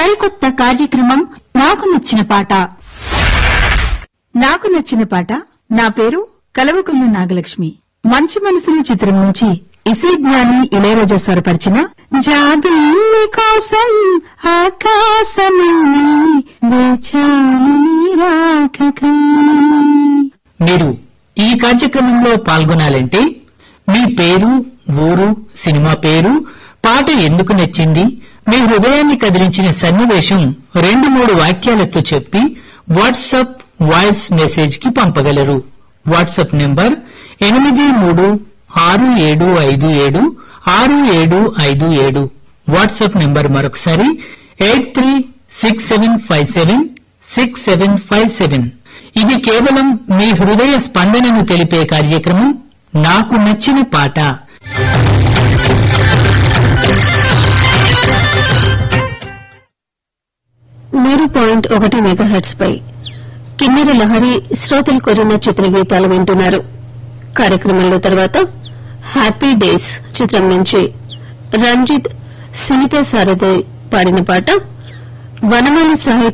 సరికొత్త కార్యక్రమం నాకు నచ్చిన పాట నాకు నచ్చిన పాట నా పేరు కలవకుల్లు నాగలక్ష్మి మంచి మనసుల చిత్రం నుంచి ఇసే జ్ఞాని ఇళయరాజా స్వరపరిచిన జాబిల్లి కోసం ఆకాశమని వేచాను నీ రాకకై. మీరు ఈ కార్యక్రమంలో పాల్గొనాలంటే మీ పేరు ఊరు సినిమా పేరు పాట ఎందుకు నచ్చింది మీ హృదయాన్ని కదిలించిన సన్నివేశం రెండు మూడు వాక్యాలతో చెప్పి వాట్సాప్ వాయిస్ మెసేజ్ కి పంపగలరు వాట్సాప్ నెంబర్ ఎనిమిది మూడు ఆరు ఏడు ఐదు ఏడు ఆరు ఏడు ఐదు ఏడు వాట్సాప్ నెంబర్ మరొకసారి eight three six seven five seven six seven five seven ఇది కేవలం మీ హృదయ స్పందనను తెలిపే కార్యక్రమం నాకు నచ్చిన పాట మూడు పాయింట్ ఒకటి మెగాహెట్స్ పై కిన్నెర లహరి శ్రోతలు కోరిన చిత్రగీతాలు వింటున్నారు కార్యక్రమంలో తర్వాత హ్యాపీ డేస్ చిత్రం నుంచి రంజిత్ సునీత సారథి పాడిన పాట వనమాలి సాహిత్యం